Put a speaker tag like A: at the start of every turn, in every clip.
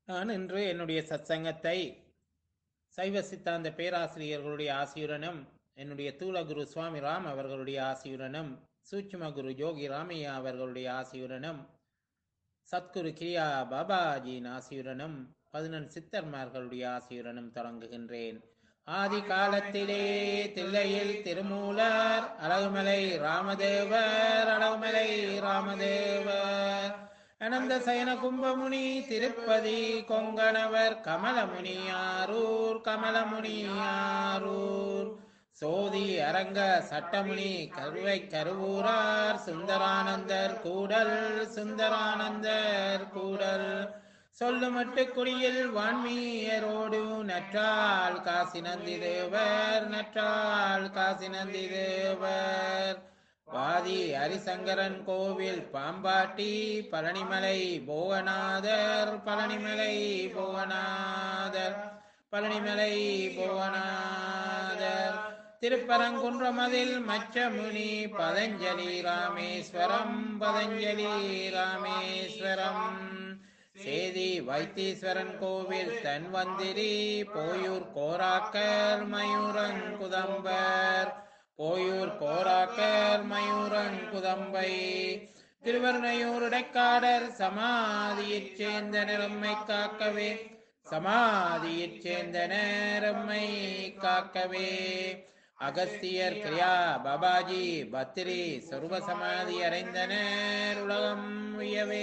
A: நான் இன்று என்னுடைய சத்சங்கத்தை சைவ சித்தாந்த பேராசிரியர்களுடைய ஆசியுடனும் என்னுடைய தூளகுரு சுவாமி ராம் அவர்களுடைய ஆசியுடனும் சூட்சும குரு யோகி ராமையா அவர்களுடைய ஆசியுடனும் சத்குரு கிரியா பாபாஜியின் ஆசியுடனும் பதினெண் சித்தர்மார்களுடைய ஆசியுடனும் தொடங்குகின்றேன் ஆதி காலத்திலே தில்லையில் திருமூலர் அழகுமலை ராமதேவர் அழகுமலை ராமதேவர் அனந்த சயன கும்பமுனி திருப்பதி கொங்கணவர் கமலமுனி ஆரூர் கமலமுனி ஆரூர் சோதி அரங்க சட்டமுனி கருவை கருவூரார் சுந்தரானந்தர் கூடல் சுந்தரானந்தர் கூடல் சொல்லுமட்டு குடியில் வான்மீயரோடு நற்றால் காசி நந்தி தேவர் நற்றால் காசி நந்தி தேவர் வாதி ஹரிசங்கரன் கோவில் பாம்பாட்டி பழனிமலை போகநாதர் பழனிமலை போகநாதர் பழனிமலை போகநாதர் திருப்பரங்குன்றமதில் மச்சமுனி பதஞ்சலி ராமேஸ்வரம் பதஞ்சலி ராமேஸ்வரம் சேதி வைத்தீஸ்வரன் கோவில் தன்வந்திரி போயூர் கோராக்கர் மயூரங்குதம்பர் போயூர் கோராக்கர் மயூரங்குதம்பை திருவருணையூர் இடைக்காடர் சமாதியைச் சேர்ந்த நிறம்மை காக்கவே சமாதியைச் சேர்ந்த நேரம்மை காக்கவே அகஸ்தியர் கிரியா பாபாஜி பத்திரி சொருப சமாதி அடைந்தனர் உலகம் உயவே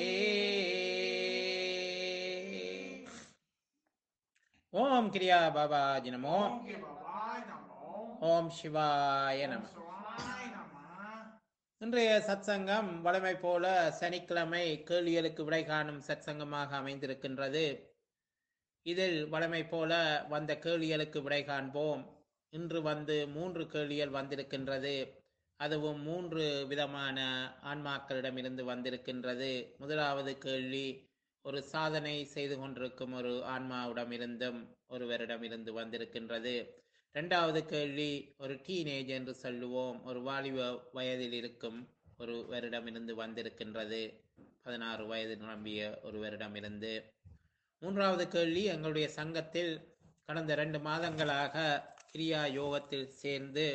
A: ஓம் கிரியா பாபாஜி நமோ
B: ஓம் கே பாபாய் நமோ
A: ஓம் சிவாய நம
B: சிவாய் நம
A: இன்றைய சத்சங்கம் வழமை போல சனிக்கிழமை கேள்விகளுக்கு விடை காணும் சத்சங்கமாக அமைந்திருக்கின்றது இதில் வழமை போல வந்த கேள்விகளுக்கு விடை காண்போம் இன்று வந்து மூன்று கேள்விகள் வந்திருக்கின்றது அதுவும் மூன்று விதமான ஆன்மாக்களிடமிருந்து வந்திருக்கின்றது முதலாவது கேள்வி ஒரு சாதனை செய்து கொண்டிருக்கும் ஒரு ஆன்மாவிடமிருந்தும் ஒருவரிடமிருந்து வந்திருக்கின்றது இரண்டாவது கேள்வி ஒரு டீனேஜ் என்று சொல்லுவோம் ஒரு வாலிப வயதில் இருக்கும் ஒருவரிடமிருந்து வந்திருக்கின்றது பதினாறு வயது நிரம்பிய ஒருவரிடமிருந்து மூன்றாவது கேள்வி எங்களுடைய சங்கத்தில் கடந்த ரெண்டு மாதங்களாக கிரியா யோகத்தில் சேர்ந்து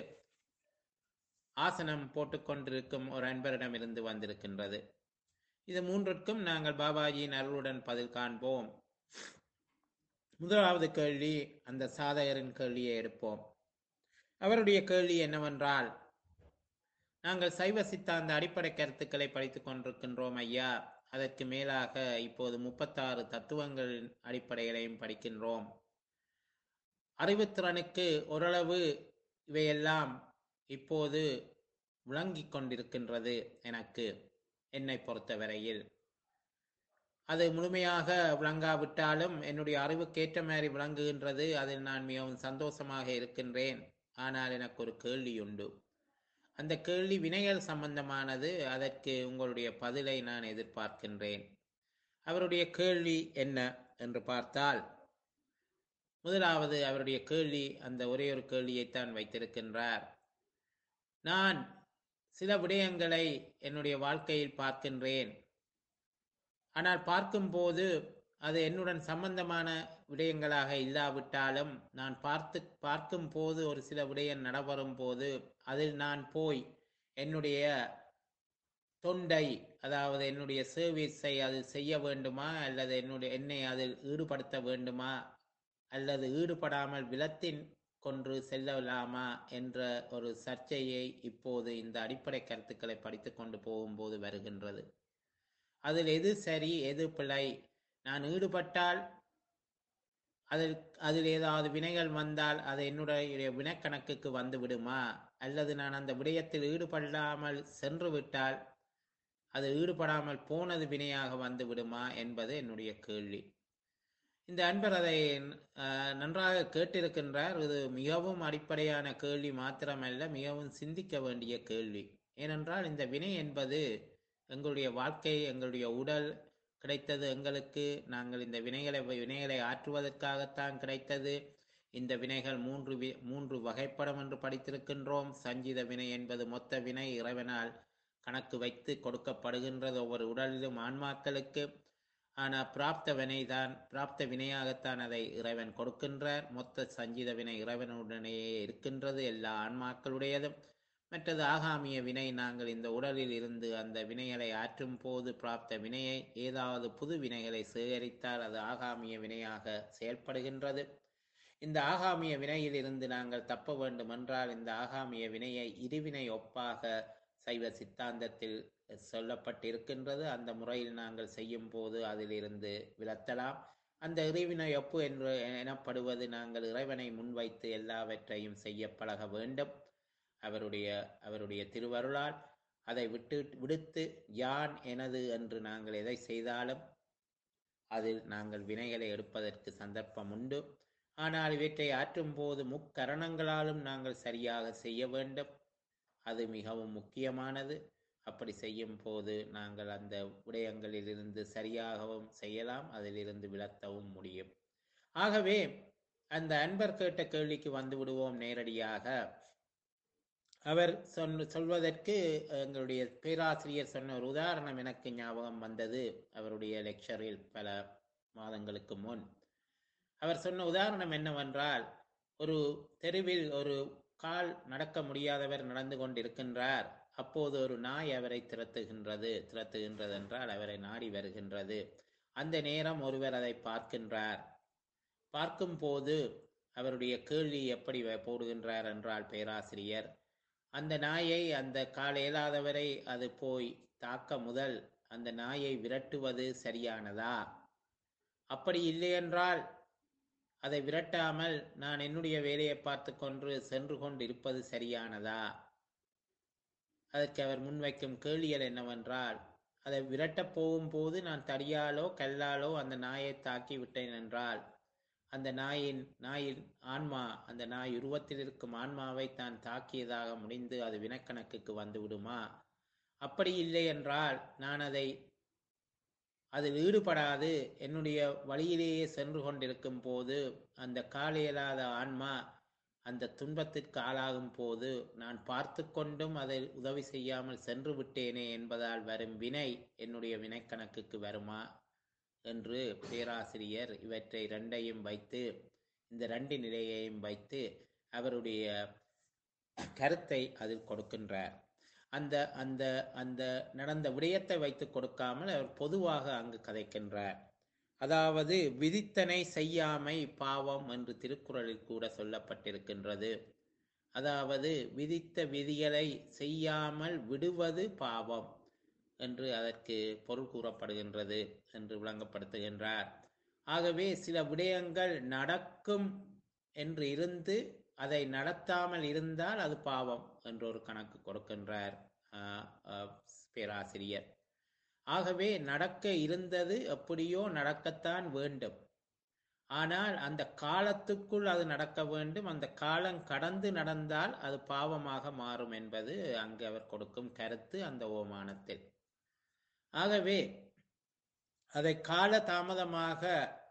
A: ஆசனம் போட்டுக்கொண்டிருக்கும் ஒரு அன்பரிடமிருந்து வந்திருக்கின்றது இது மூன்றிற்கும் நாங்கள் பாபாஜியின் அருளுடன் பதில் காண்போம் முதலாவது கேள்வி அந்த சாதகரின் கேள்வியை எடுப்போம் அவருடைய கேள்வி என்னவென்றால் நாங்கள் சைவ சித்தாந்த அடிப்படை கருத்துக்களை படித்துக் கொண்டிருக்கின்றோம் ஐயா அதற்கு மேலாக இப்போது முப்பத்தாறு தத்துவங்களின் அடிப்படைகளையும் படிக்கின்றோம் அறிவுத்திறனுக்கு ஓரளவு இவையெல்லாம் இப்போது விளங்கிக் கொண்டிருக்கின்றது எனக்கு என்னை பொறுத்தவரையில் அது முழுமையாக விளங்காவிட்டாலும் என்னுடைய அறிவுக்கேற்ற மாதிரி விளங்குகின்றது அதில் நான் மிகவும் சந்தோஷமாக இருக்கின்றேன் ஆனால் எனக்கு ஒரு கேள்வி உண்டு அந்த கேள்வி வினைகள் சம்பந்தமானது அதற்கு உங்களுடைய பதிலை நான் எதிர்பார்க்கின்றேன் அவருடைய கேள்வி என்ன என்று பார்த்தால் முதலாவது அவருடைய கேள்வி அந்த ஒரே ஒரு கேள்வியைத்தான் வைத்திருக்கின்றார் நான் சில விடயங்களை என்னுடைய வாழ்க்கையில் பார்க்கின்றேன் ஆனால் பார்க்கும்போது அது என்னுடன் சம்பந்தமான விடயங்களாக இல்லாவிட்டாலும் நான் பார்த்து பார்க்கும் போது ஒரு சில விடயம் நடைபெறும் போது அதில் நான் போய் என்னுடைய தொண்டை அதாவது என்னுடைய சர்வீஸை அது செய்ய வேண்டுமா அல்லது என்னுடைய என்னை அதில் ஈடுபடுத்த வேண்டுமா அல்லது ஈடுபடாமல் விலத்தின் கொன்று செல்லலாமா என்ற ஒரு சர்ச்சையை இப்போது இந்த அடிப்படை கருத்துக்களை படித்து கொண்டு போகும்போது வருகின்றது அதில் எது சரி எது பிழை நான் ஈடுபட்டால் அதில் அதில் ஏதாவது வினைகள் வந்தால் அது என்னுடைய வினைக்கணக்குக்கு வந்து விடுமா அல்லது நான் அந்த விடயத்தில் ஈடுபடாமல் சென்று விட்டால் அது ஈடுபடாமல் போனது வினையாக வந்து விடுமா என்பது என்னுடைய கேள்வி இந்த அன்பர் அதை அஹ், நன்றாக கேட்டிருக்கின்றார் இது மிகவும் அடிப்படையான கேள்வி மாத்திரமல்ல மிகவும் சிந்திக்க வேண்டிய கேள்வி ஏனென்றால் இந்த வினை என்பது எங்களுடைய வாழ்க்கை எங்களுடைய உடல் கிடைத்தது எங்களுக்கு நாங்கள் இந்த வினைகளை வினைகளை ஆற்றுவதற்காகத்தான் கிடைத்தது இந்த வினைகள் மூன்று வி- மூன்று வகைப்படும் என்று படித்திருக்கின்றோம் சஞ்சித வினை என்பது மொத்த வினை இறைவனால் கணக்கு வைத்து கொடுக்கப்படுகின்றது ஒவ்வொரு உடலிலும் ஆன்மாக்களுக்கு ஆனால் பிராப்த வினை தான் பிராப்த வினையாகத்தான் அதை இறைவன் கொடுக்கின்றார் மொத்த சஞ்சித வினை இறைவனுடனேயே இருக்கின்றது எல்லா ஆன்மாக்களுடையதும் மற்றது ஆகாமிய வினை நாங்கள் இந்த உடலில் இருந்து அந்த வினைகளை ஆற்றும் போது பிராப்த வினையை ஏதாவது புது வினைகளை சேகரித்தால் அது ஆகாமிய வினையாக செயல்படுகின்றது இந்த ஆகாமிய வினையில் இருந்து நாங்கள் தப்ப வேண்டுமென்றால் இந்த ஆகாமிய வினையை இருவினை ஒப்பாக சைவ சித்தாந்தத்தில் சொல்லப்பட்டிருக்கின்றது அந்த முறையில் நாங்கள் செய்யும் போது அதிலிருந்து விலத்தலாம் அந்த இறைவினை ஒப்பு என்று எனப்படுவது நாங்கள் இறைவனை முன்வைத்து எல்லாவற்றையும் செய்ய பழக வேண்டும் அவருடைய அவருடைய திருவருளால் அதை விட்டு விடுத்து யான் எனது என்று நாங்கள் எதை செய்தாலும் அதில் நாங்கள் வினைகளை எடுப்பதற்கு சந்தர்ப்பம் உண்டு ஆனால் இவற்றை ஆற்றும் போது முக்கரணங்களாலும் நாங்கள் சரியாக செய்ய வேண்டும் அது மிகவும் முக்கியமானது அப்படி செய்யும் போது நாங்கள் அந்த விடயங்களிலிருந்து சரியாகவும் செய்யலாம் அதிலிருந்து விளத்தவும் முடியும் ஆகவே அந்த அன்பர் கேட்ட கேள்விக்கு வந்து விடுவோம் நேரடியாக அவர் சொன்ன சொல்வதற்கு எங்களுடைய பேராசிரியர் சொன்ன ஒரு உதாரணம் எனக்கு ஞாபகம் வந்தது அவருடைய லெக்சரில் பல மாதங்களுக்கு முன் அவர் சொன்ன உதாரணம் என்னவென்றால் ஒரு தெருவில் ஒரு கால் நடக்க முடியாதவர் நடந்து கொண்டிருக்கின்றார் அப்போது ஒரு நாய் அவரை திரத்துகின்றது திரத்துகின்றது என்றால் அவரை நாடி வருகின்றது அந்த நேரம் ஒருவர் அதை பார்க்கின்றார் பார்க்கும் போது அவருடைய கேள்வி எப்படி போடுகின்றார் என்றால் பேராசிரியர் அந்த நாயை அந்த கால் இயலாதவரை அது போய் தாக்க முதல் அந்த நாயை விரட்டுவது சரியானதா அப்படி இல்லையென்றால் அதை விரட்டாமல் நான் என்னுடைய வேலையை பார்த்து கொண்டு சென்று கொண்டு இருப்பது சரியானதா அதற்கு அவர் முன்வைக்கும் கேள்வியல் என்னவென்றால் அதை விரட்டப் போகும்போது நான் தடியாலோ கல்லாலோ அந்த நாயை தாக்கி விட்டேன் என்றால் அந்த நாயின் நாயின் ஆன்மா அந்த நாய் உருவத்தில் இருக்கும் ஆன்மாவை தான் தாக்கியதாக முடிந்து அது வினக்கணக்குக்கு வந்து விடுமா அப்படி இல்லை என்றால் நான் அதை அதில் ஈடுபடாது என்னுடைய வழியிலேயே சென்று கொண்டிருக்கும் போது அந்த காலையில்லாத ஆன்மா அந்த துன்பத்திற்கு ஆளாகும் போது நான் பார்த்து கொண்டும் அதை உதவி செய்யாமல் சென்று விட்டேனே என்பதால் வரும் வினை என்னுடைய வினைக்கணக்குக்கு வருமா என்று பேராசிரியர் இவற்றை ரெண்டையும் வைத்து இந்த ரெண்டு நிலையையும் வைத்து அவருடைய கருத்தை அதில் கொடுக்கின்றார் அந்த அந்த அந்த நடந்த விடயத்தை வைத்து கொடுக்காமல் அவர் பொதுவாக அங்கு கதைக்கின்றார் அதாவது விதித்தனை செய்யாமை பாவம் என்று திருக்குறளில் கூட சொல்லப்பட்டிருக்கின்றது அதாவது விதித்த விதிகளை செய்யாமல் விடுவது பாவம் என்று அதற்கு பொருள் கூறப்படுகின்றது என்று விளங்கப்படுத்துகின்றார் ஆகவே சில விடயங்கள் நடக்கும் என்று இருந்து அதை நடத்தாமல் இருந்தால் அது பாவம் என்று ஒரு கணக்கு கொடுக்கின்றார் பேராசிரியர் ஆகவே நடக்க இருந்தது எப்படியோ நடக்கத்தான் வேண்டும் ஆனால் அந்த காலத்துக்குள் அது நடக்க வேண்டும் அந்த காலம் கடந்து நடந்தால் அது பாவமாக மாறும் என்பது அங்கு அவர் கொடுக்கும் கருத்து அந்த ஓமானத்தில் ஆகவே அதை கால தாமதமாக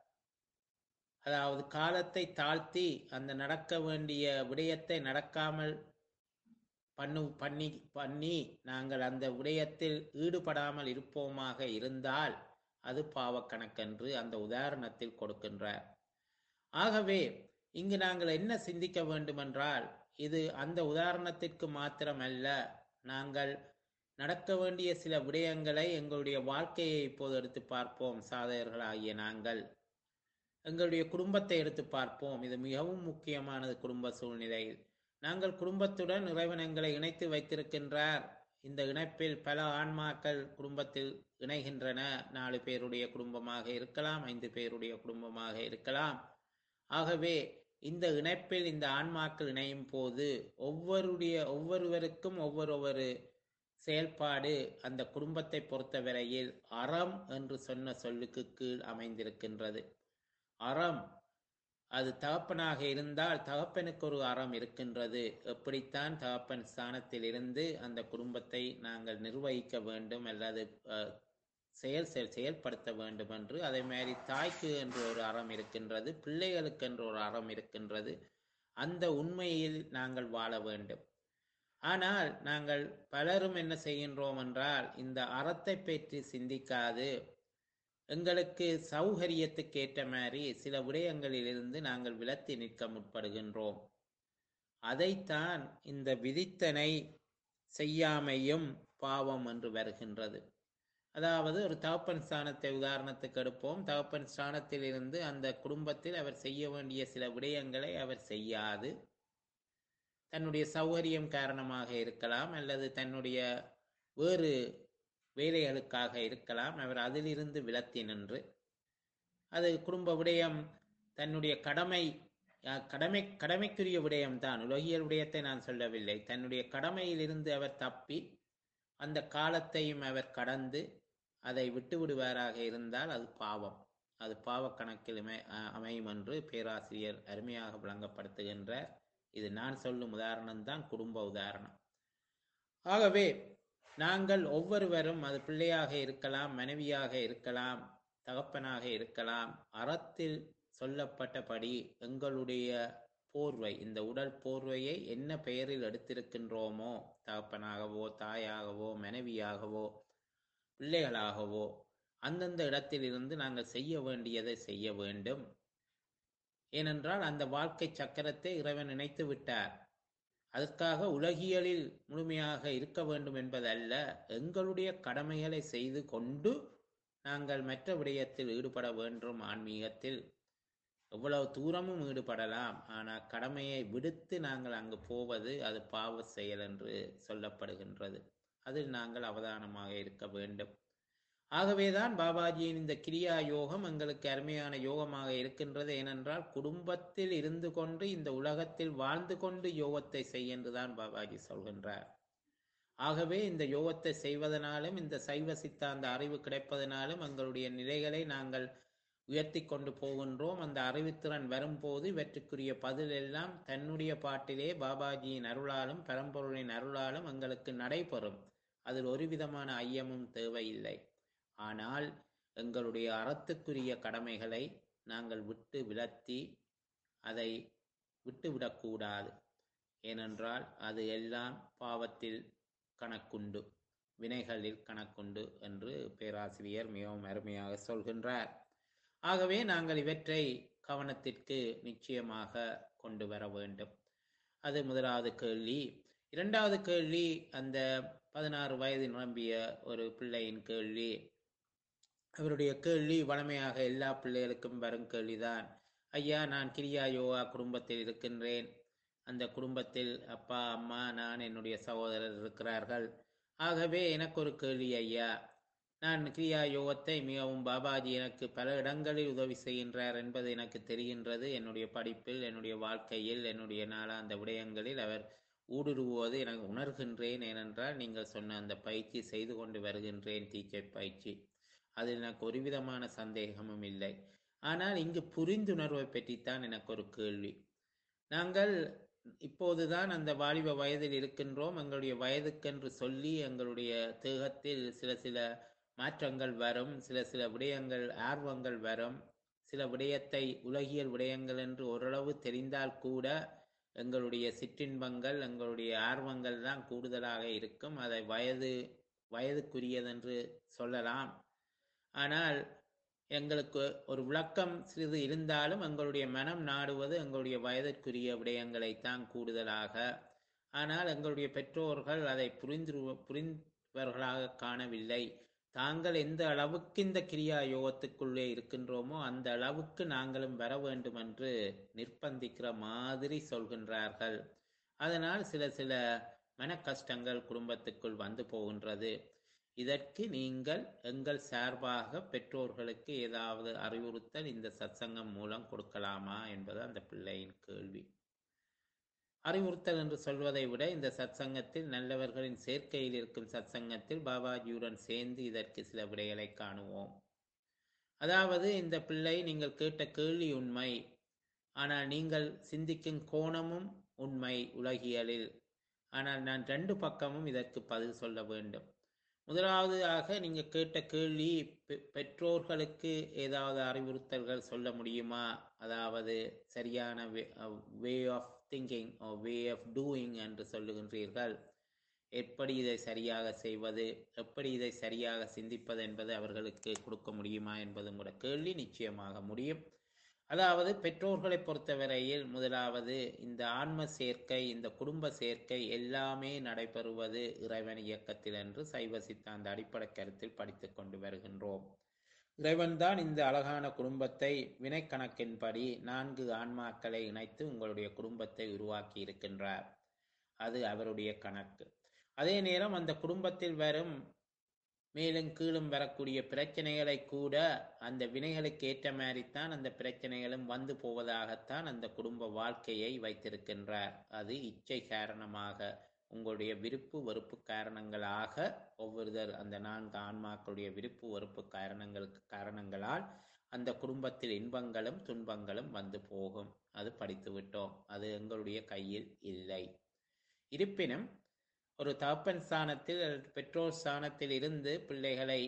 A: அதாவது காலத்தை தாழ்த்தி அந்த நடக்க வேண்டிய விடயத்தை நடக்காமல் பண்ணு பண்ணி பண்ணி நாங்கள் அந்த விடயத்தில் ஈடுபடாமல் இருப்போமாக இருந்தால் அது பாவக்கணக்கென்று அந்த உதாரணத்தில் கொடுக்கின்றார் ஆகவே இங்கு நாங்கள் என்ன சிந்திக்க வேண்டுமென்றால் இது அந்த உதாரணத்திற்கு மாத்திரமல்ல நாங்கள் நடக்க வேண்டிய சில விடயங்களை எங்களுடைய வாழ்க்கையை இப்போது எடுத்து பார்ப்போம் சாதகர்களாகிய நாங்கள் எங்களுடைய குடும்பத்தை எடுத்து பார்ப்போம் இது மிகவும் முக்கியமானது குடும்ப சூழ்நிலையில் நாங்கள் குடும்பத்துடன் இறைவன் எங்களை இணைத்து வைத்திருக்கின்றார் இந்த இணைப்பில் பல ஆன்மாக்கள் குடும்பத்தில் இணைகின்றன நாலு பேருடைய குடும்பமாக இருக்கலாம் ஐந்து பேருடைய குடும்பமாக இருக்கலாம் ஆகவே இந்த இணைப்பில் இந்த ஆன்மாக்கள் இணையும் போது ஒவ்வொருடைய ஒவ்வொருவருக்கும் ஒவ்வொரு செயல்பாடு அந்த குடும்பத்தை பொறுத்தவரையில் அறம் என்று சொன்ன சொல்லுக்கு கீழ் அமைந்திருக்கின்றது அறம் அது தகப்பனாக இருந்தால் தகப்பனுக்கு ஒரு அறம் இருக்கின்றது எப்படித்தான் தகப்பன் ஸ்தானத்தில் இருந்து அந்த குடும்பத்தை நாங்கள் நிர்வகிக்க வேண்டும் அல்லது செயல் செயல் செயல்படுத்த வேண்டும் என்று அதே மாதிரி தாய்க்கு என்று ஒரு அறம் இருக்கின்றது பிள்ளைகளுக்கு என்று ஒரு அறம் இருக்கின்றது அந்த உண்மையில் நாங்கள் வாழ வேண்டும் ஆனால் நாங்கள் பலரும் என்ன செய்கின்றோம் என்றால் இந்த அறத்தை பற்றி சிந்திக்காது எங்களுக்கு சௌகரியத்துக்கு ஏற்ற மாதிரி சில விடயங்களிலிருந்து நாங்கள் விலத்தி நிற்க முற்படுகின்றோம் அதைத்தான் இந்த விதித்தனை செய்யாமையும் பாவம் என்று வருகின்றது அதாவது ஒரு தகப்பன் ஸ்தானத்தை உதாரணத்துக்கு எடுப்போம் தகப்பன் ஸ்தானத்தில் இருந்து அந்த குடும்பத்தில் அவர் செய்ய வேண்டிய சில விடயங்களை அவர் செய்யாது தன்னுடைய சௌகரியம் காரணமாக இருக்கலாம் அல்லது தன்னுடைய வேறு வேலைகளுக்காக இருக்கலாம் அவர் அதிலிருந்து விலத்தி நின்று அது குடும்ப விடயம் தன்னுடைய கடமை அஹ், கடமை கடமைக்குரிய விடயம்தான் உலகியல் விடயத்தை நான் சொல்லவில்லை தன்னுடைய கடமையிலிருந்து அவர் தப்பி அந்த காலத்தையும் அவர் கடந்து அதை விட்டு விடுவாராக இருந்தால் அது பாவம் அது பாவ கணக்கில் அமை- அ- அமையும் என்று பேராசிரியர் அருமையாக விளங்கப்படுத்துகின்றார் இது நான் சொல்லும் உதாரணம் தான் குடும்ப உதாரணம் ஆகவே நாங்கள் ஒவ்வொருவரும் அது பிள்ளையாக இருக்கலாம் மனைவியாக இருக்கலாம் தகப்பனாக இருக்கலாம் அறத்தில் சொல்லப்பட்டபடி எங்களுடைய போர்வை இந்த உடல் போர்வையை என்ன பெயரில் எடுத்திருக்கின்றோமோ தகப்பனாகவோ தாயாகவோ மனைவியாகவோ பிள்ளைகளாகவோ அந்தந்த இடத்திலிருந்து நாங்கள் செய்ய வேண்டியதை செய்ய வேண்டும் ஏனென்றால் அந்த வாழ்க்கை சக்கரத்தை இறைவன் நினைத்து விட்டார் அதற்காக உலகியலில் முழுமையாக இருக்க வேண்டும் என்பதல்ல எங்களுடைய கடமைகளை செய்து கொண்டு நாங்கள் மற்ற விடயத்தில் ஈடுபட வேண்டும் ஆன்மீகத்தில் எவ்வளவு தூரமும் ஈடுபடலாம் ஆனால் கடமையை விடுத்து நாங்கள் அங்கு போவது அது பாவ செயல் என்று சொல்லப்படுகின்றது அதில் நாங்கள் அவதானமாக இருக்க வேண்டும் ஆகவேதான் பாபாஜியின் இந்த கிரியா யோகம் எங்களுக்கு அருமையான யோகமாக இருக்கின்றது ஏனென்றால் குடும்பத்தில் இருந்து கொண்டு இந்த உலகத்தில் வாழ்ந்து கொண்டு யோகத்தை செய் என்றுதான் பாபாஜி சொல்கின்றார் ஆகவே இந்த யோகத்தை செய்வதனாலும் இந்த சைவ சித்தாந்த அறிவு கிடைப்பதனாலும் எங்களுடைய நிலைகளை நாங்கள் உயர்த்தி கொண்டு போகின்றோம் அந்த அறிவுத்திறன் வரும்போது இவற்றுக்குரிய பதில் எல்லாம் தன்னுடைய பாட்டிலே பாபாஜியின் அருளாலும் பரம்பொருளின் அருளாலும் எங்களுக்கு நடைபெறும் அதில் ஒரு விதமான ஐயமும் தேவையில்லை ஆனால் எங்களுடைய அறத்துக்குரிய கடமைகளை நாங்கள் விட்டு விலத்தி அதை விட்டுவிடக்கூடாது ஏனென்றால் அது எல்லாம் பாவத்தில் கணக்குண்டு வினைகளில் கணக்குண்டு என்று பேராசிரியர் மிகவும் அருமையாக சொல்கின்றார் ஆகவே நாங்கள் இவற்றை கவனத்திற்கு நிச்சயமாக கொண்டு வர வேண்டும் அது முதலாவது கேள்வி இரண்டாவது கேள்வி அந்த பதினாறு வயது நிரம்பிய ஒரு பிள்ளையின் கேள்வி அவருடைய கேள்வி வளமையாக எல்லா பிள்ளைகளுக்கும் வரும் கேள்விதான் ஐயா நான் கிரியா யோகா குடும்பத்தில் இருக்கின்றேன் அந்த குடும்பத்தில் அப்பா அம்மா நான் என்னுடைய சகோதரர் இருக்கிறார்கள் ஆகவே எனக்கு ஒரு கேள்வி ஐயா நான் கிரியா யோகத்தை மிகவும் பாபாஜி எனக்கு பல இடங்களில் உதவி செய்கின்றார் என்பது எனக்கு தெரிகின்றது என்னுடைய படிப்பில் என்னுடைய வாழ்க்கையில் என்னுடைய நாளாந்த விடயங்களில் அவர் ஊடுருவுவது எனக்கு உணர்கின்றேன் ஏனென்றால் நீங்கள் சொன்ன அந்த பயிற்சி செய்து கொண்டு வருகின்றேன் டீச்சர் பயிற்சி அதில் எனக்கு ஒரு விதமான சந்தேகமும் இல்லை ஆனால் இங்கு புரிந்துணர்வை பற்றித்தான் எனக்கு ஒரு கேள்வி நாங்கள் இப்போதுதான் அந்த வாலிப வயதில் இருக்கின்றோம் எங்களுடைய வயதுக்கென்று சொல்லி எங்களுடைய தேகத்தில் சில சில மாற்றங்கள் வரும் சில சில விடயங்கள் ஆர்வங்கள் வரும் சில விடயத்தை உலகியல் விடயங்கள் என்று ஓரளவு தெரிந்தால் கூட எங்களுடைய சிற்றின்பங்கள் எங்களுடைய ஆர்வங்கள் தான் கூடுதலாக இருக்கும் அதை வயது வயதுக்குரியதென்று சொல்லலாம் ஆனால் எங்களுக்கு ஒரு விளக்கம் சிறிது இருந்தாலும் எங்களுடைய மனம் நாடுவது எங்களுடைய வயதிற்குரிய விடயங்களைத்தான் கூடுதலாக ஆனால் எங்களுடைய பெற்றோர்கள் அதை புரிந்து புரிந்தவர்களாக காணவில்லை தாங்கள் எந்த அளவுக்கு இந்த கிரியா யோகத்துக்குள்ளே இருக்கின்றோமோ அந்த அளவுக்கு நாங்களும் வர வேண்டும் என்று நிர்பந்திக்கிற மாதிரி சொல்கின்றார்கள் அதனால் சில சில மன கஷ்டங்கள் குடும்பத்துக்குள் வந்து போகின்றது இதற்கு நீங்கள் எங்கள் சார்பாக பெற்றோர்களுக்கு ஏதாவது அறிவுறுத்தல் இந்த சத்சங்கம் மூலம் கொடுக்கலாமா என்பது அந்த பிள்ளையின் கேள்வி அறிவுறுத்தல் என்று சொல்வதை விட இந்த சத்சங்கத்தில் நல்லவர்களின் சேர்க்கையில் இருக்கும் சத்சங்கத்தில் பாபாஜியுடன் சேர்ந்து இதற்கு சில விடைகளை காணுவோம் அதாவது இந்த பிள்ளை நீங்கள் கேட்ட கேள்வி உண்மை ஆனால் நீங்கள் சிந்திக்கும் கோணமும் உண்மை உலகியலில் ஆனால் நான் ரெண்டு பக்கமும் இதற்கு பதில் சொல்ல வேண்டும் முதலாவதாக நீங்க கேட்ட கேள்வி பெ- பெற்றோர்களுக்கு ஏதாவது அறிவுறுத்தல்கள் சொல்ல முடியுமா அதாவது சரியான way of thinking way of doing என்று சொல்லுகின்றீர்கள் எப்படி இதை சரியாக செய்வது எப்படி இதை சரியாக சிந்திப்பது என்பது அவர்களுக்கு கொடுக்க முடியுமா என்பதும் கூட கேள்வி நிச்சயமாக முடியும் அதாவது பெற்றோர்களை பொறுத்தவரையில் முதலாவது இந்த ஆன்ம சேர்க்கை இந்த குடும்ப சேர்க்கை எல்லாமே நடைபெறுவது இறைவன் இயக்கத்தில் என்று சைவ சித்தாந்த அடிப்படை கருத்தில் படித்துக் கொண்டு வருகின்றோம் இறைவன்தான் இந்த அழகான குடும்பத்தை வினைக்கணக்கின்படி நான்கு ஆன்மாக்களை இணைத்து உங்களுடைய குடும்பத்தை உருவாக்கி இருக்கின்றார் அது அவருடைய கணக்கு அதே நேரம் அந்த குடும்பத்தில் வரும் மேலும் கீழும் வரக்கூடிய பிரச்சனைகளை கூட அந்த வினைகளுக்கு ஏற்ற மாதிரித்தான் அந்த பிரச்சனைகளும் வந்து போவதாகத்தான் அந்த குடும்ப வாழ்க்கையை வைத்திருக்கின்றார் அது இச்சை காரணமாக உங்களுடைய விருப்பு வெறுப்பு காரணங்களாக ஒவ்வொருத்தர் அந்த நான்கு ஆன்மாக்களுடைய விருப்பு வெறுப்பு காரணங்களுக்கு காரணங்களால் அந்த குடும்பத்தில் இன்பங்களும் துன்பங்களும் வந்து போகும் அது படித்து விட்டோம் அது எங்களுடைய கையில் இல்லை இருப்பினும் ஒரு தகப்பன் ஸ்தானத்தில் அல்லது பெற்றோர் ஸ்தானத்தில் இருந்து பிள்ளைகளை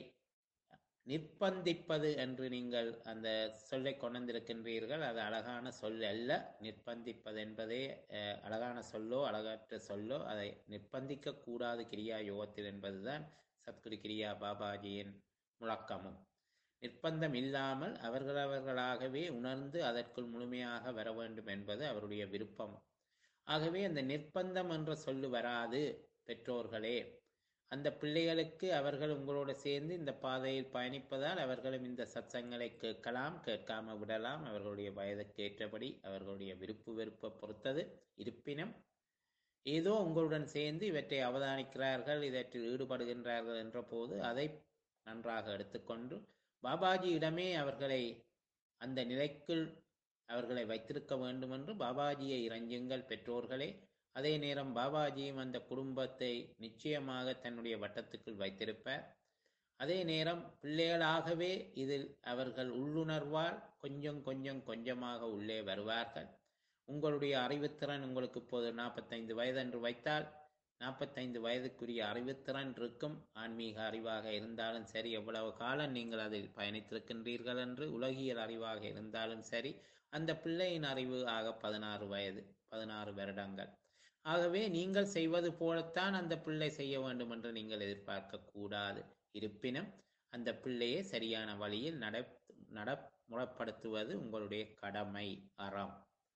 A: நிர்பந்திப்பது என்று நீங்கள் அந்த சொல்லை கொண்டிருக்கின்றீர்கள் அது அழகான சொல் அல்ல நிர்பந்திப்பது என்பதே அஹ், அழகான சொல்லோ அழகற்ற சொல்லோ அதை நிர்பந்திக்க கூடாது கிரியா யோகத்தில் என்பதுதான் சத்குரு கிரியா பாபாஜியின் முழக்கமும் நிர்பந்தம் இல்லாமல் அவர்களவர்களாகவே உணர்ந்து அதற்குள் முழுமையாக வர வேண்டும் என்பது அவருடைய விருப்பம் ஆகவே அந்த நிர்பந்தம் என்ற சொல்லு வராது பெற்றோர்களே அந்த பிள்ளைகளுக்கு அவர்கள் உங்களோட சேர்ந்து இந்த பாதையில் பயணிப்பதால் அவர்களும் இந்த சத்சங்களை கேட்கலாம் கேட்காம விடலாம் அவர்களுடைய வயதுக்கு ஏற்றபடி அவர்களுடைய விருப்பு வெறுப்பை பொறுத்தது இருப்பினும் ஏதோ உங்களுடன் சேர்ந்து இவற்றை அவதானிக்கிறார்கள் இவற்றில் ஈடுபடுகின்றார்கள் என்ற போது அதை நன்றாக எடுத்துக்கொண்டு பாபாஜியிடமே அவர்களை அந்த நிலைக்குள் அவர்களை வைத்திருக்க வேண்டும் என்று பாபாஜியை இறைஞ்சுங்கள் பெற்றோர்களே அதே நேரம் பாபாஜியும் அந்த குடும்பத்தை நிச்சயமாக தன்னுடைய வட்டத்துக்குள் வைத்திருப்பார் அதே நேரம் பிள்ளைகளாகவே இதில் அவர்கள் உள்ளுணர்வால் கொஞ்சம் கொஞ்சம் கொஞ்சமாக உள்ளே வருவார்கள் உங்களுடைய அறிவுத்திறன் உங்களுக்கு இப்போது நாற்பத்தைந்து வயது என்று வைத்தால் நாற்பத்தைந்து வயதுக்குரிய அறிவுத்திறன் இருக்கும் ஆன்மீக அறிவாக இருந்தாலும் சரி எவ்வளவு காலம் நீங்கள் அதில் பயணித்திருக்கின்றீர்கள் என்று உலகியல் அறிவாக இருந்தாலும் சரி அந்த பிள்ளையின் அறிவு ஆக பதினாறு வயது பதினாறு வருடங்கள் ஆகவே நீங்கள் செய்வது போலத்தான் அந்த பிள்ளை செய்ய வேண்டும் என்று நீங்கள் எதிர்பார்க்க கூடாது இருப்பினும் அந்த பிள்ளையை சரியான வழியில் நட நடைமுறைப்படுத்துவது உங்களுடைய கடமை அறம்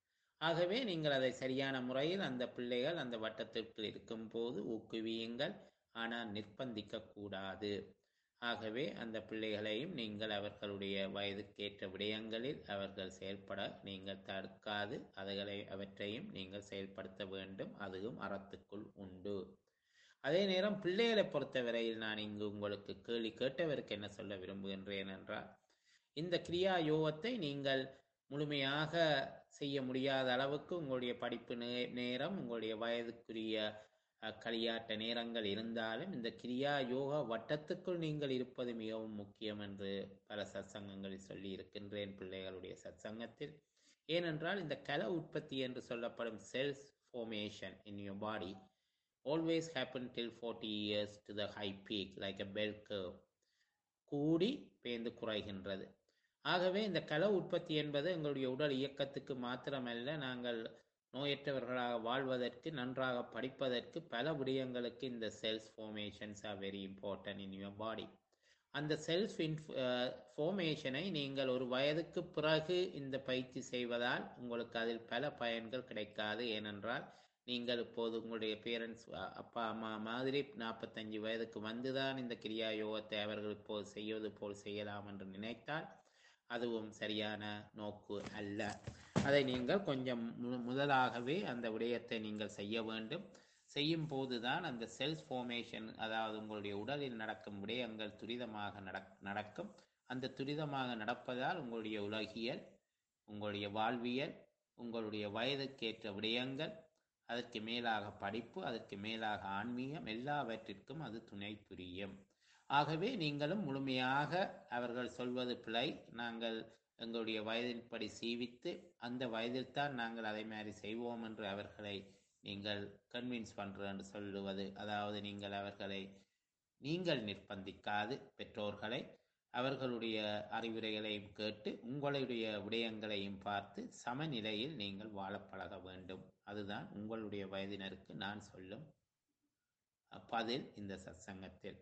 A: ஆகவே நீங்கள் அதை சரியான முறையில் அந்த பிள்ளைகள் அந்த வட்டத்திற்குள் இருக்கும்போது ஊக்குவியுங்கள் ஆனால் நிர்பந்திக்க கூடாது ஆகவே அந்த பிள்ளைகளையும் நீங்கள் அவர்களுடைய வயதுக்கேற்ற விடயங்களில் அவர்கள் செயல்பட நீங்கள் தடுக்காது அதுகளை அவற்றையும் நீங்கள் செயல்படுத்த வேண்டும் அதுவும் அறத்துக்குள் உண்டு அதே நேரம் பிள்ளைகளை பொறுத்தவரையில் நான் இங்கு உங்களுக்கு கேள்வி கேட்டவருக்கு என்ன சொல்ல விரும்புகின்றேன் என்றால் இந்த கிரியா யோகத்தை நீங்கள் முழுமையாக செய்ய முடியாத அளவுக்கு உங்களுடைய படிப்பு நே- நேரம் உங்களுடைய வயதுக்குரிய அஹ், களியாட்ட நேரங்கள் இருந்தாலும் இந்த கிரியா யோகா வட்டத்துக்குள் நீங்கள் இருப்பது மிகவும் முக்கியம் என்று பல சத்சங்கங்களில் சொல்லி இருக்கின்றேன் பிள்ளைகளுடைய சத்சங்கத்தில் ஏனென்றால் இந்த கல உற்பத்தி என்று சொல்லப்படும் cells formation in your body always happen till 40 years to the high peak like a bell curve கூடி பேந்து குறைகின்றது ஆகவே இந்த கல உற்பத்தி என்பது எங்களுடைய உடல் இயக்கத்துக்கு மாத்திரமல்ல நாங்கள் நோயற்றவர்களாக வாழ்வதற்கு நன்றாக படிப்பதற்கு பல விடயங்களுக்கு இந்த cells formations are very important in your body அந்த செல்ஃப் இன்ஃப் ஃபார்மேஷனை நீங்கள் ஒரு வயதுக்கு பிறகு இந்த பயிற்சி செய்வதால் உங்களுக்கு அதில் பல பயன்கள் கிடைக்காது ஏனென்றால் நீங்கள் இப்போது உங்களுடைய பேரண்ட்ஸ் அப்பா அம்மா மாதிரி நாற்பத்தஞ்சு வயதுக்கு வந்துதான் இந்த கிரியா யோகத்தை அவர்கள் இப்போது செய்வது போல் செய்யலாம் என்று நினைத்தால் அதுவும் சரியான நோக்கு அல்ல அதை நீங்கள் கொஞ்சம் மு- முதலாகவே அந்த விடயத்தை நீங்கள் செய்ய வேண்டும் செய்யும் போதுதான் அந்த செல்ஸ் ஃபார்மேஷன் அதாவது உங்களுடைய உடலில் நடக்கும் விடயங்கள் துரிதமாக நடக் நடக்கும் அந்த துரிதமாக நடப்பதால் உங்களுடைய உலகியல் உங்களுடைய வாழ்வியல் உங்களுடைய வயதுக்கேற்ற விடயங்கள் அதற்கு மேலாக படிப்பு அதற்கு மேலாக ஆன்மீகம் எல்லாவற்றிற்கும் அது துணை புரியும் ஆகவே நீங்களும் முழுமையாக அவர்கள் சொல்வது பிழை நாங்கள் எங்களுடைய வயதின்படி சீவித்து அந்த வயதில்தான் நாங்கள் அதை மாதிரி செய்வோம் என்று அவர்களை நீங்கள் கன்வின்ஸ் பண்றது என்று சொல்லுவது அதாவது நீங்கள் அவர்களை நீங்கள் நிர்பந்திக்காது பெற்றோர்களை அவர்களுடைய அறிவுரைகளையும் கேட்டு உங்களுடைய விடயங்களையும் பார்த்து சமநிலையில் நீங்கள் வாழ பழக வேண்டும் அதுதான் உங்களுடைய வயதினருக்கு நான் சொல்லும் பதில் இந்த சத்சங்கத்தில்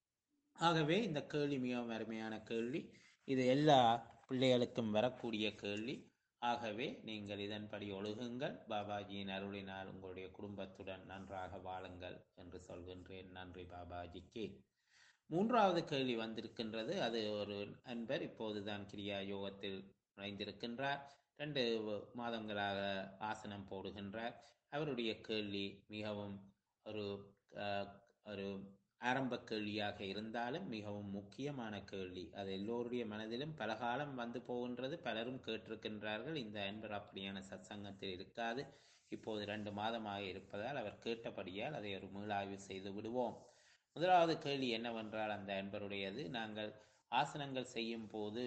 A: ஆகவே இந்த கேள்வி மிகவும் அருமையான கேள்வி இது எல்லா பிள்ளைகளுக்கும் வரக்கூடிய கேள்வி ஆகவே நீங்கள் இதன்படி ஒழுகுங்கள் பாபாஜியின் அருளினால் உங்களுடைய குடும்பத்துடன் நன்றாக வாழுங்கள் என்று சொல்கின்றேன் நன்றி பாபாஜிக்கு மூன்றாவது கேள்வி வந்திருக்கின்றது அது ஒரு அன்பர் இப்போதுதான் கிரியா யோகத்தில் நுழைந்திருக்கின்றார் ரெண்டு மாதங்களாக ஆசனம் போடுகின்றார் அவருடைய கேள்வி மிகவும் ஒரு அஹ், ஒரு ஆரம்ப கேள்வியாக இருந்தாலும் மிகவும் முக்கியமான கேள்வி அது எல்லோருடைய மனதிலும் பல காலம் வந்து போகின்றது பலரும் கேட்டிருக்கின்றார்கள் இந்த அன்பர் அப்படியான சத்சங்கத்தில் இருக்காது இப்போது ரெண்டு மாதமாக இருப்பதால் அவர் கேட்டபடியால் அதை ஒரு மீளாய்வு செய்து விடுவோம் முதலாவது கேள்வி என்னவென்றால் அந்த அன்பருடையது நாங்கள் ஆசனங்கள் செய்யும் போது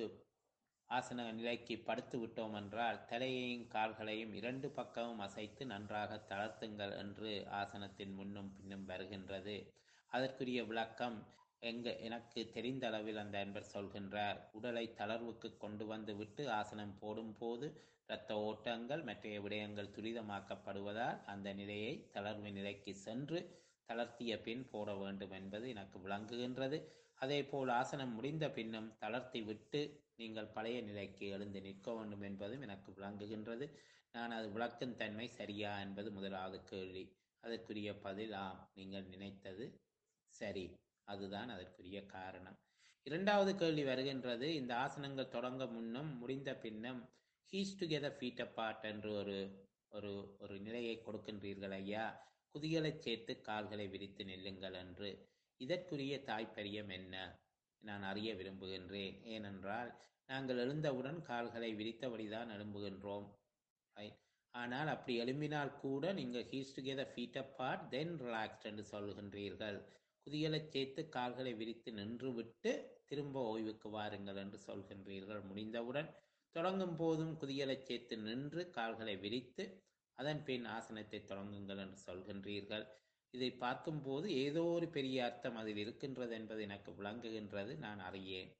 A: ஆசன நிலைக்கு படுத்து விட்டோம் என்றால் தலையையும் கால்களையும் இரண்டு பக்கமும் அசைத்து நன்றாக தளர்த்துங்கள் என்று ஆசனத்தின் முன்னும் பின்னும் வருகின்றது அதற்குரிய விளக்கம் எங்க எனக்கு தெரிந்த அளவில் அந்த அன்பர் சொல்கின்றார் உடலை தளர்வுக்கு கொண்டு வந்து விட்டு ஆசனம் போடும் போது இரத்த ஓட்டங்கள் மற்ற விடயங்கள் துரிதமாக்கப்படுவதால் அந்த நிலையை தளர்வு நிலைக்கு சென்று தளர்த்திய பின் போட வேண்டும் என்பது எனக்கு விளங்குகின்றது அதே போல் ஆசனம் முடிந்த பின்னும் தளர்த்தி விட்டு நீங்கள் பழைய நிலைக்கு எழுந்து நிற்க வேண்டும் என்பதும் எனக்கு விளங்குகின்றது நான் அது விளக்கும் தன்மை சரியா என்பது முதலாவது கேள்வி அதற்குரிய பதில் ஆம் நீங்கள் நினைத்தது சரி அதுதான் அதற்குரிய காரணம் இரண்டாவது கேள்வி வருகின்றது இந்த ஆசனங்கள் தொடங்க முன்னும் முடிந்த பின்னும் ஹீஸ் டுகெதர் ஃபீட் அப்பார்ட் என்று ஒரு ஒரு ஒரு நிலையை கொடுக்கின்றீர்கள் ஐயா குதிகளை சேர்த்து கால்களை விரித்து நில்லுங்கள் என்று இதற்குரிய தாய்ப்பரியம் என்ன நான் அறிய விரும்புகின்றேன் ஏனென்றால் நாங்கள் எழுந்தவுடன் கால்களை விரித்தபடிதான் எழும்புகின்றோம் Right? ஆனால் அப்படி எழும்பினால் கூட நீங்கள் heels together feet apart then relaxed என்று சொல்கின்றீர்கள் குதிகளை சேர்த்து கால்களை விரித்து நின்று விட்டு திரும்ப ஓய்வுக்கு வாருங்கள் என்று சொல்கின்றீர்கள் முடிந்தவுடன் தொடங்கும் போதும் குதிகளை சேர்த்து நின்று கால்களை விரித்து அதன் பின் ஆசனத்தை தொடங்குங்கள் என்று சொல்கின்றீர்கள் இதை பார்க்கும்போது ஏதோ ஒரு பெரிய அர்த்தம் அதில் இருக்கின்றது என்பது எனக்கு விளங்குகின்றது நான் அறியேன்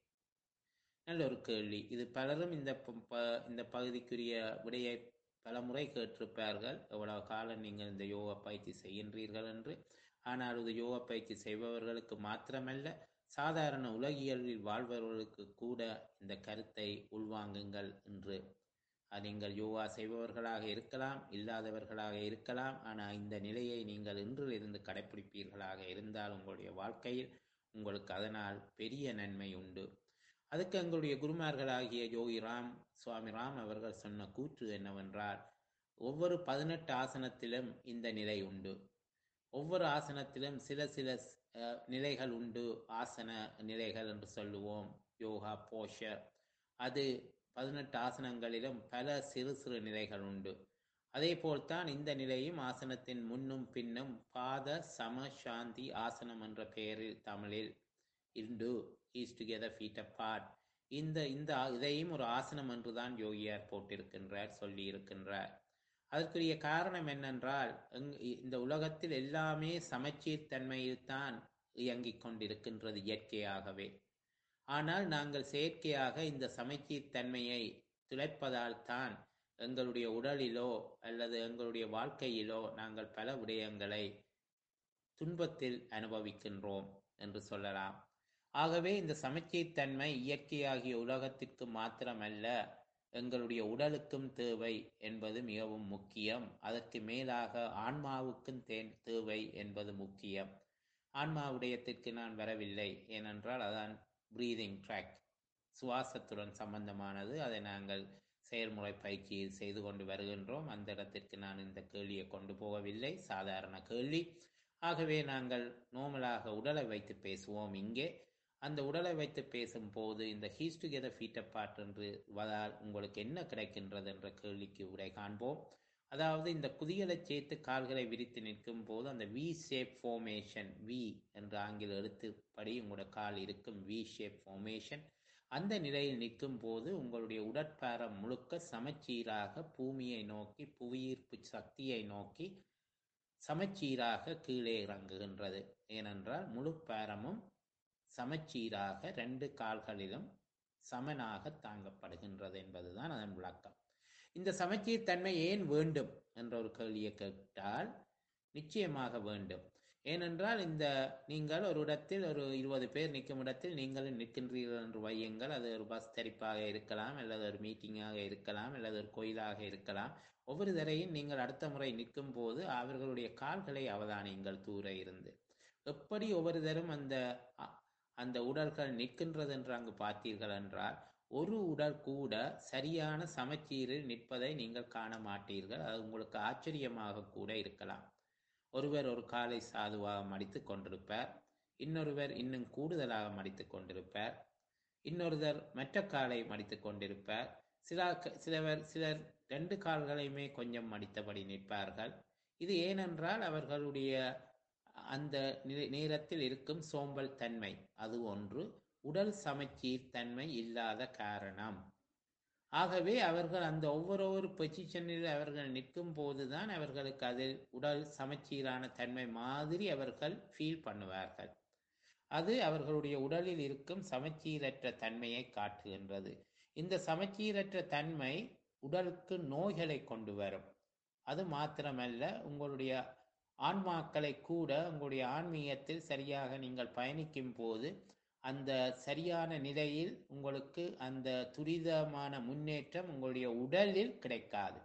A: நல்ல ஒரு கேள்வி இது பலரும் இந்த ப- ப- இந்த பகுதிக்குரிய விடையை பல முறை கேட்டிருப்பார்கள் எவ்வளவு காலம் நீங்கள் இந்த யோகா பயிற்சி செய்கின்றீர்கள் என்று ஆனால் இது யோகா பயிற்சி செய்பவர்களுக்கு மாத்திரமல்ல சாதாரண உலகியலில் வாழ்பவர்களுக்கு கூட இந்த கருத்தை உள்வாங்குங்கள் என்று அது நீங்கள் யோகா செய்பவர்களாக இருக்கலாம் இல்லாதவர்களாக இருக்கலாம் ஆனால் இந்த நிலையை நீங்கள் இன்றிலிருந்து கடைப்பிடிப்பீர்களாக இருந்தால் உங்களுடைய வாழ்க்கையில் உங்களுக்கு அதனால் பெரிய நன்மை உண்டு அதுக்கு எங்களுடைய குருமார்களாகிய யோகி ராம் சுவாமி ராம் அவர்கள் சொன்ன கூற்று என்னவென்றால் ஒவ்வொரு பதினெட்டு ஆசனத்திலும் இந்த நிலை உண்டு ஒவ்வொரு ஆசனத்திலும் சில சில அஹ், நிலைகள் உண்டு ஆசன நிலைகள் என்று சொல்லுவோம் யோகா போஷர் அது பதினெட்டு ஆசனங்களிலும் பல சிறு சிறு நிலைகள் உண்டு அதே போல்தான் இந்த நிலையும் ஆசனத்தின் முன்னும் பின்னும் பாத சம சாந்தி ஆசனம் என்ற பெயரில் தமிழில் இண்டு ஈஸ் டுகெதர் ஃபீட் apart இந்த இந்த இதையும் ஒரு ஆசனம் என்றுதான் யோகியார் போட்டிருக்கின்றார் சொல்லி இருக்கின்றார் அதற்குரிய காரணம் என்னென்றால் எங்- இந்த உலகத்தில் எல்லாமே சமச்சீர் தன்மையில்தான் இயங்கிக் கொண்டிருக்கின்றது இயற்கையாகவே ஆனால் நாங்கள் செயற்கையாக இந்த சமச்சீர் தன்மையை துளைப்பதால் தான் எங்களுடைய உடலிலோ அல்லது எங்களுடைய வாழ்க்கையிலோ நாங்கள் பல விடயங்களை துன்பத்தில் அனுபவிக்கின்றோம் என்று சொல்லலாம் ஆகவே இந்த சமச்சீர் தன்மை இயற்கையாகிய உலகத்திற்கு மாத்திரமல்ல எங்களுடைய உடலுக்கும் தேவை என்பது மிகவும் முக்கியம் அதற்கு மேலாக ஆன்மாவுக்கும் தே- தேவை என்பது முக்கியம் ஆன்மா விடயத்திற்கு நான் வரவில்லை ஏனென்றால் அதான் பிரீதிங் ட்ராக் சுவாசத்துடன் சம்பந்தமானது அதை நாங்கள் செயல்முறை பயிற்சியில் செய்து கொண்டு வருகின்றோம் அந்த இடத்திற்கு நான் இந்த கேள்வியை கொண்டு போகவில்லை சாதாரண கேள்வி ஆகவே நாங்கள் நோமலாக உடலை வைத்து பேசுவோம் இங்கே அந்த உடலை வைத்து பேசும்போது இந்த ஹீஸ் டுகெதர் ஃபீட் அப்பார்ட் என்று வதால் உங்களுக்கு என்ன கிடைக்கின்றது என்ற கேள்விக்கு விடை காண்போம் அதாவது இந்த குதிகளை சேர்த்து கால்களை விரித்து நிற்கும் போது அந்த வி ஷேப் ஃபார்மேஷன் வி என்ற ஆங்கில எழுத்துப்படி உங்களோட கால் இருக்கும் வி ஷேப் ஃபார்மேஷன் அந்த நிலையில் நிற்கும் போது உங்களுடைய உடற்பாரம் முழுக்க சமச்சீராக பூமியை நோக்கி புவியீர்ப்பு சக்தியை நோக்கி சமச்சீராக கீழே இறங்குகின்றது ஏனென்றால் முழு பாரமும் சமச்சீராக ரெண்டு கால்களிலும் சமனாக தாங்கப்படுகின்றது என்பதுதான் அதன் விளக்கம் இந்த சமச்சீர் தன்மை ஏன் வேண்டும் என்ற ஒரு கேள்வியை கேட்டால் நிச்சயமாக வேண்டும் ஏனென்றால் இந்த நீங்கள் ஒரு இடத்தில் ஒரு இருபது பேர் நிற்கும் இடத்தில் நீங்களும் நிற்கின்றீர்கள் என்று வையுங்கள் அது ஒரு பஸ் தரிப்பாக இருக்கலாம் அல்லது ஒரு மீட்டிங்காக இருக்கலாம் அல்லது ஒரு கோயிலாக இருக்கலாம் ஒவ்வொரு தரையும் நீங்கள் அடுத்த முறை நிற்கும் போது அவர்களுடைய கால்களை அவதானியுங்கள் தூர இருந்து எப்படி ஒவ்வொரு தரும் அந்த அ- அந்த உடல்கள் நிற்கின்றது என்று அங்கு பார்த்தீர்கள் என்றால் ஒரு உடல் கூட சரியான சமச்சீரில் நிற்பதை நீங்கள் காண மாட்டீர்கள் அது உங்களுக்கு ஆச்சரியமாக கூட இருக்கலாம் ஒருவர் ஒரு காலை சாதுவாக மடித்து கொண்டிருப்பார் இன்னொருவர் இன்னும் கூடுதலாக மடித்து கொண்டிருப்பார் இன்னொருவர் மற்ற காலை மடித்து கொண்டிருப்பார் சில சிலவர் சிலர் ரெண்டு கால்களையுமே கொஞ்சம் மடித்தபடி நிற்பார்கள் இது ஏனென்றால் அவர்களுடைய அந்த நே- நேரத்தில் இருக்கும் சோம்பல் தன்மை அது ஒன்று உடல் சமச்சீர் தன்மை இல்லாத காரணம் ஆகவே அவர்கள் அந்த ஒவ்வொரு பொசிஷனில் அவர்கள் நிற்கும் போதுதான் அவர்களுக்கு அதில் உடல் சமச்சீரான தன்மை மாதிரி அவர்கள் ஃபீல் பண்ணுவார்கள் அது அவர்களுடைய உடலில் இருக்கும் சமச்சீரற்ற தன்மையை காட்டுகின்றது இந்த சமச்சீரற்ற தன்மை உடலுக்கு நோய்களை கொண்டு வரும் அது மாத்திரமல்ல உங்களுடைய ஆன்மாக்களை கூட உங்களுடைய ஆன்மீகத்தில் சரியாக நீங்கள் பயணிக்கும் போது அந்த சரியான நிலையில் உங்களுக்கு அந்த துரிதமான முன்னேற்றம் உங்களுடைய உடலில் கிடைக்காது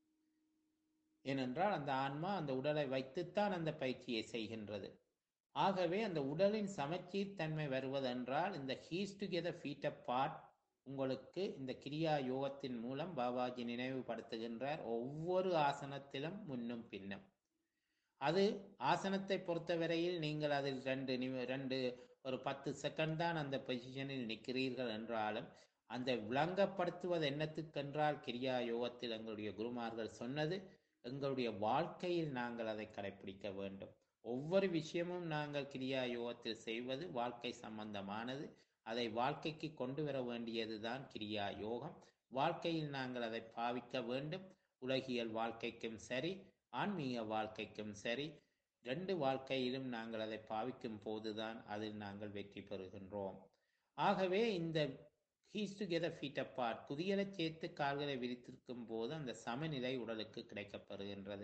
A: ஏனென்றால் அந்த ஆன்மா அந்த உடலை வைத்துத்தான் அந்த பயிற்சியை செய்கின்றது ஆகவே அந்த உடலின் சமச்சீர் தன்மை வருவதென்றால் இந்த ஹீஸ் டுகெதர் ஃபீட் பார்ட் உங்களுக்கு இந்த கிரியா யோகத்தின் மூலம் பாபாஜி நினைவுபடுத்துகின்றார் ஒவ்வொரு ஆசனத்திலும் முன்னும் பின்னும் அது ஆசனத்தை பொறுத்தவரையில் நீங்கள் அதில் ரெண்டு நிமி ரெண்டு ஒரு பத்து செகண்ட் தான் அந்த பொசிஷனில் நிற்கிறீர்கள் என்றாலும் அந்த விளங்கப்படுத்துவது என்னத்துக்கென்றால் கிரியா யோகத்தில் எங்களுடைய குருமார்கள் சொன்னது எங்களுடைய வாழ்க்கையில் நாங்கள் அதை கடைப்பிடிக்க வேண்டும் ஒவ்வொரு விஷயமும் நாங்கள் கிரியா யோகத்தில் செய்வது வாழ்க்கை சம்பந்தமானது அதை வாழ்க்கைக்கு கொண்டு வர வேண்டியதுதான் கிரியா யோகம் வாழ்க்கையில் நாங்கள் அதை பாவிக்க வேண்டும் உலகியல் வாழ்க்கைக்கும் சரி ஆன்மீக வாழ்க்கைக்கும் சரி ரெண்டு வாழ்க்கையிலும் நாங்கள் அதை பாவிக்கும் போதுதான் அதில் நாங்கள் வெற்றி பெறுகின்றோம் ஆகவே இந்த ஹீஸ் டுகெதர் ஃபீட் அப்பார்ட் குதியலை சேர்த்து கால்களை விரித்திருக்கும் போது அந்த சமநிலை உடலுக்கு கிடைக்கப்பெறுகின்றது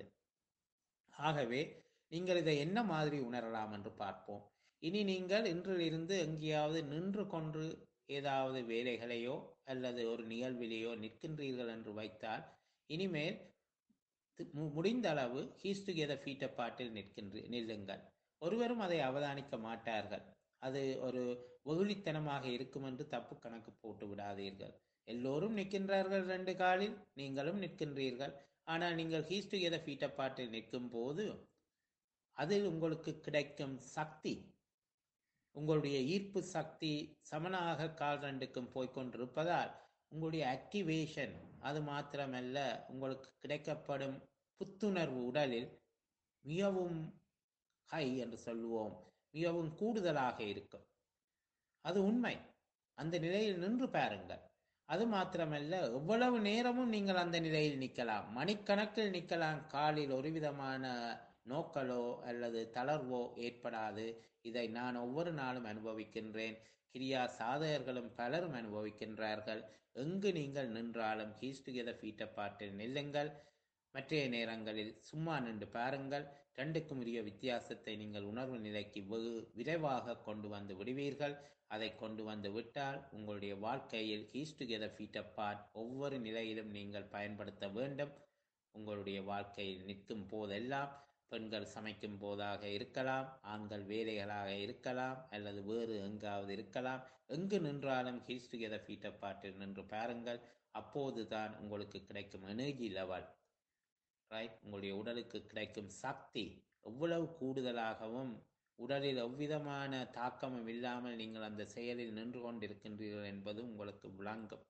A: ஆகவே நீங்கள் இதை என்ன மாதிரி உணரலாம் என்று பார்ப்போம் இனி நீங்கள் இன்றிலிருந்து எங்கேயாவது நின்று கொண்டு ஏதாவது வேலைகளையோ அல்லது ஒரு நிகழ்விலேயோ நிற்கின்றீர்கள் என்று வைத்தால் இனிமேல் தி- மு- முடிந்த அளவு ஹீஸ் டுகெதர் ஃபீட் பாட்டில் நிற்கின்ற நில்லுங்கள் ஒருவரும் அதை அவதானிக்க மாட்டார்கள் அது ஒரு வெகுளித்தனமாக இருக்கும் என்று தப்பு கணக்கு போட்டு விடாதீர்கள் எல்லோரும் நிற்கின்றார்கள் ரெண்டு காலில் நீங்களும் நிற்கின்றீர்கள் ஆனால் நீங்கள் ஹீஸ் டுகெதர் ஃபீட் பாட்டில் நிற்கும் போது அதில் உங்களுக்கு கிடைக்கும் சக்தி உங்களுடைய ஈர்ப்பு சக்தி சமனாக கால் ரெண்டுக்கும் போய்க்கொண்டிருப்பதால் உங்களுடைய ஆக்டிவேஷன் அது மாத்திரமல்ல உங்களுக்கு கிடைக்கப்படும் புத்துணர்வு உடலில் மிகவும் ஹை என்று சொல்லுவோம் மிகவும் கூடுதலாக இருக்கும் அது உண்மை அந்த நிலையில் நின்று பாருங்கள் அது மாத்திரமல்ல எவ்வளவு நேரமும் நீங்கள் அந்த நிலையில் நிற்கலாம் மணிக்கணக்கில் நிற்கலாம் காலில் ஒரு விதமான நோக்களோ அல்லது தளர்வோ ஏற்படாது இதை நான் ஒவ்வொரு நாளும் அனுபவிக்கின்றேன் கிரியா சாதகர்களும் பலரும் அனுபவிக்கின்றார்கள் எங்கு நீங்கள் நின்றாலும் ஹீஸ் டுகெதர் ஃபீட்ட பாட்டில் நில்லுங்கள் மற்றைய நேரங்களில் சும்மா நின்று பாருங்கள் ரெண்டுக்கும் உரிய வித்தியாசத்தை நீங்கள் உணர்வு நிலைக்கு வெகு விரைவாக கொண்டு வந்து விடுவீர்கள் அதை கொண்டு வந்து விட்டால் உங்களுடைய வாழ்க்கையில் ஹீஸ் டுகெதர் ஃபீட் பார்ட் ஒவ்வொரு நிலையிலும் நீங்கள் பயன்படுத்த வேண்டும் உங்களுடைய வாழ்க்கையில் நிற்கும் போதெல்லாம் பெண்கள் சமைக்கும் போதாக இருக்கலாம் ஆண்கள் வேலைகளாக இருக்கலாம் அல்லது வேறு எங்காவது இருக்கலாம் எங்கு நின்றாலும் ஹீஸ் டுகெதர் ஃபீட் பாட்டில் நின்று பாருங்கள் அப்போதுதான் உங்களுக்கு கிடைக்கும் எனர்ஜி லெவல் ரைட் உங்களுடைய உடலுக்கு கிடைக்கும் சக்தி எவ்வளவு கூடுதலாகவும் உடலில் எவ்விதமான தாக்கமும் இல்லாமல் நீங்கள் அந்த செயலில் நின்று கொண்டிருக்கின்றீர்கள் என்பது உங்களுக்கு விளங்கும்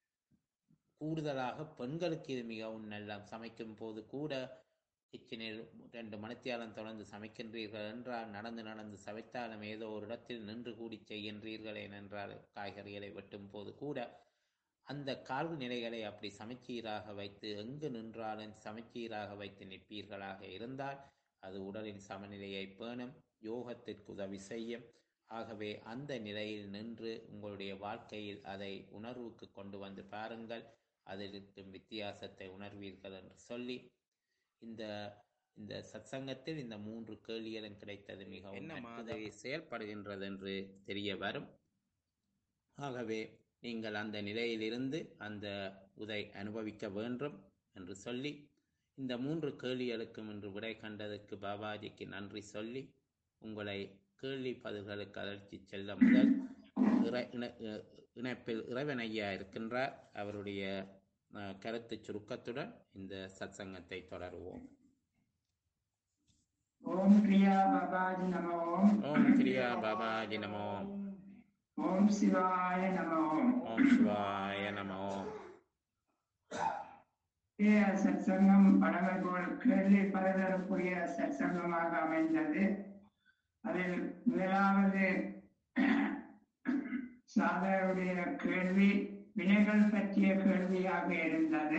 A: கூடுதலாக பெண்களுக்கு இது மிகவும் நல்ல சமைக்கும் போது கூட கிச்சனில் ரெண்டு மணித்தியாலம் தொடர்ந்து சமைக்கின்றீர்கள் என்றால் நடந்து நடந்து சமைத்தாலும் ஏதோ ஒரு இடத்தில் நின்று கூடி செய்கின்றீர்கள் ஏனென்றால் காய்கறிகளை வெட்டும் போது கூட அந்த கால் நிலைகளை அப்படி சமச்சீராக வைத்து எங்கு நின்றாலும் சமச்சீராக வைத்து நிற்பீர்களாக இருந்தால் அது உடலின் சமநிலையை பேணும் யோகத்திற்கு உதவி செய்யும் ஆகவே அந்த நிலையில் நின்று உங்களுடைய வாழ்க்கையில் அதை உணர்வுக்கு கொண்டு வந்து பாருங்கள் அதில் இருக்கும் வித்தியாசத்தை உணர்வீர்கள் என்று சொல்லி இந்த இந்த சத்சங்கத்தில் இந்த மூன்று கேள்விகளும் கிடைத்தது மிகவும் என்ன மாதிரி செயல்படுகின்றது என்று தெரிய வரும் ஆகவே நீங்கள் அந்த நிலையிலிருந்து அந்த உதை அனுபவிக்க வேண்டும் என்று சொல்லி இந்த மூன்று கேள்விகளுக்கும் இன்று விடை கண்டதற்கு பாபாஜிக்கு நன்றி சொல்லி உங்களை கேள்வி பதில்களுக்கு அழைச்சி செல்ல முதல் இறை இணை- இ- இணைப்பில் இறைவன் ஐயா இருக்கின்றார் அவருடைய அஹ், கருத்து சுருக்கத்துடன் இந்த சத்சங்கத்தை தொடருவோம்
C: ஓம் கிரியா பாபாஜி நம ஓம்
A: ஓம் கிரியா பாபாஜி நமோ
C: ஓம் சிவாய நம ஓம்
A: ஓம் சிவாய நமோ
C: இன்றைய சத்சங்கம் பழமை போல் கேள்வி பலதரக்கூடிய சத்சங்கமாக அமைந்தது அதில் முதலாவது சாதருடைய கேள்வி வினைகள் பற்றிய கேள்வியாக இருந்தது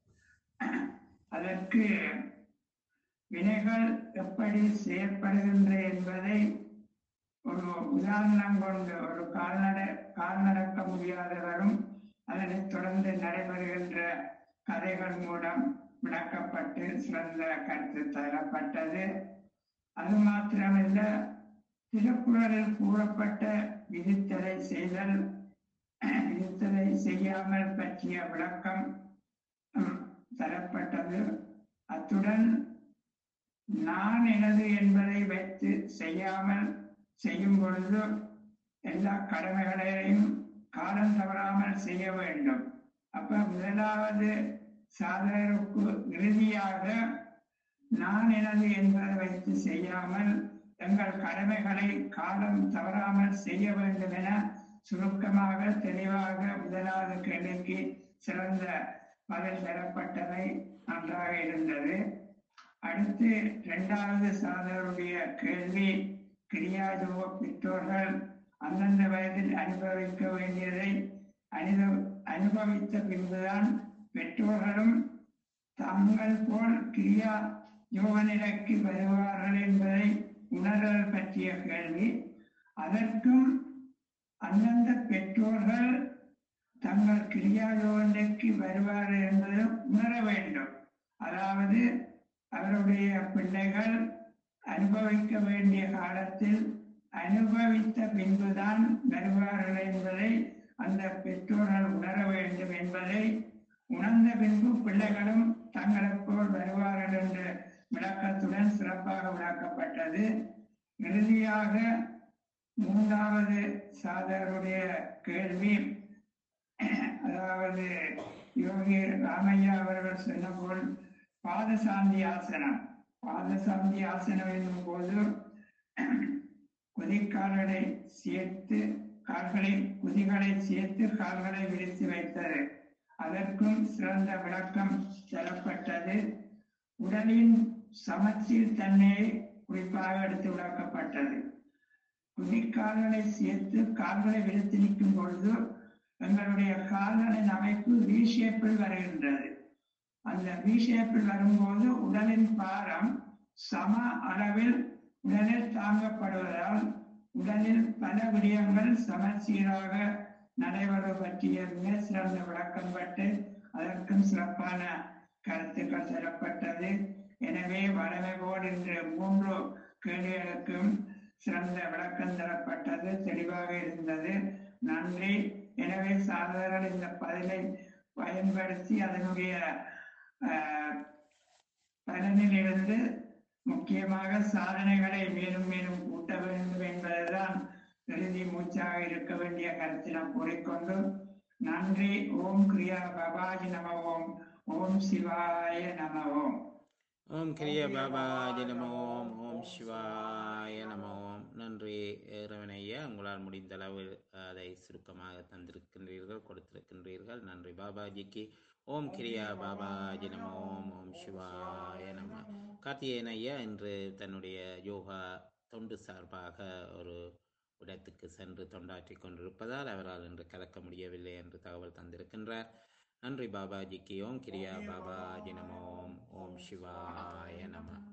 C: அதற்கு வினைகள் எப்படி செயற்படுகின்ற என்பதை ஒரு உதாரணம் கொண்டு ஒரு கால்நடை கால் நடக்க முடியாதவரும் அதனைத் தொடர்ந்து நடைபெறுகின்ற கதைகள் மூலம் விளக்கப்பட்டு சிறந்த கருத்து தரப்பட்டது அது மாத்திரமல்ல திருக்குறளில் கூறப்பட்ட விதித்தலை செய்தல் விதித்தலை செய்யாமல் பற்றிய விளக்கம் ம், தரப்பட்டது அத்துடன் நான் எனது என்பதை வைத்து செய்யாமல் செய்யும் பொழுது எல்லா கடமைகளையும் காலம் தவறாமல் செய்ய வேண்டும் அப்ப முதலாவது சாதகருக்கு இறுதியாக நான் எனது என்பதை வைத்து செய்யாமல் எங்கள் கடமைகளை காலம் தவறாமல் செய்ய வேண்டும் என சுருக்கமாக தெளிவாக முதலாவது கேள்விக்கு சிறந்த பதில் தரப்பட்டதை நன்றாக இருந்தது அடுத்து இரண்டாவது சாதகருடைய கேள்வி கிரியாஜோக பெற்றோர்கள் அந்தந்த வயதில் அனுபவிக்க வேண்டியதை அனுப அனுபவித்த பின்புதான் பெற்றோர்களும் தங்கள் போல் கிரியா யோக நிலைக்கு வருவார்கள் என்பதை உணர்தல் பற்றிய கேள்வி அதற்கும் அந்தந்த பெற்றோர்கள் தங்கள் கிரியா யோக நிலைக்கு வருவார்கள் என்பதை உணர வேண்டும் அதாவது அவருடைய பிள்ளைகள் அனுபவிக்க வேண்டிய காலத்தில் அனுபவித்த பின்புதான் வருவார்கள் என்பதை அந்த பெற்றோர்கள் உணர வேண்டும் என்பதை உணர்ந்த பின்பு பிள்ளைகளும் தங்களைப் போல் வருவார்கள் என்ற விளக்கத்துடன் சிறப்பாக விளக்கப்பட்டது இறுதியாக மூன்றாவது சாதகருடைய கேள்வி அதாவது யோகி ராமையா அவர்கள் சொன்ன போல் பாதசாந்தி ஆசனம் பாதசாந்தி ஆசனம் என்னும் போது குதிக்கால்களை சேர்த்து கால்களை குதிகளை சேர்த்து கால்களை விரித்து வைத்தது அதற்கும் சிறந்த விளக்கம் தரப்பட்டது உடலின் சமச்சீர் தன்மையை குறிப்பாக எடுத்து விளக்கப்பட்டது குதிக்கால்களை சேர்த்து கால்களை விரித்து நிற்கும் பொழுது எங்களுடைய கால்களின் அமைப்பு வி ஷேப்பில் வருகின்றது அந்த வி ஷேப்பில் வரும்போது உடலின் பாரம் சம அளவில் உடலில் தாங்கப்படுவதால் உடலில் பல விடயங்கள் சமச்சீராக நடைபெறுவது பற்றிய மிக சிறந்த விளக்கம் பட்டு அதற்கும் சிறப்பான கருத்துக்கள் தரப்பட்டது எனவே வளமை போல் இன்று மூன்று கேள்விகளுக்கும் சிறந்த விளக்கம் தரப்பட்டது தெளிவாக இருந்தது நன்றி எனவே சாதாரண இந்த பதிலை பயன்படுத்தி அதனுடைய ஆஹ், பலனிலிருந்து முக்கியமாக சாதனைகளை மேலும் மேலும் கூட்ட வேண்டும் என்பதுதான் இறுதி மூச்சாக இருக்க வேண்டிய கருத்தினம் கூறிக்கொண்டு நன்றி ஓம் கிரியா பபாஜி நம ஓம் ஓம் சிவாய நம ஓம்
A: ஓம் கிரிய பாபாஜி நமோ ஓம் ஓம் சிவாய நமோ ஓம் நன்றி இறைவனையா உங்களால் முடிந்த அளவு அதை சுருக்கமாக தந்திருக்கின்றீர்கள் கொடுத்திருக்கின்றீர்கள் நன்றி பாபாஜிக்கு ஓம் கிரியா பாபாஜி நமோ ஓம் ஓம் சிவாய நம கார்த்திகேயன் ஐயா இன்று தன்னுடைய யோகா தொண்டு சார்பாக ஒரு இடத்துக்கு சென்று தொண்டாற்றி கொண்டிருப்பதால் அவரால் இன்று கலக்க முடியவில்லை என்று தகவல் தந்திருக்கின்றார் நன்றி பாபாஜிக்கு ஓம் கிரியா பாபாஜி நமோ ஓம் ஓம் சிவாய நம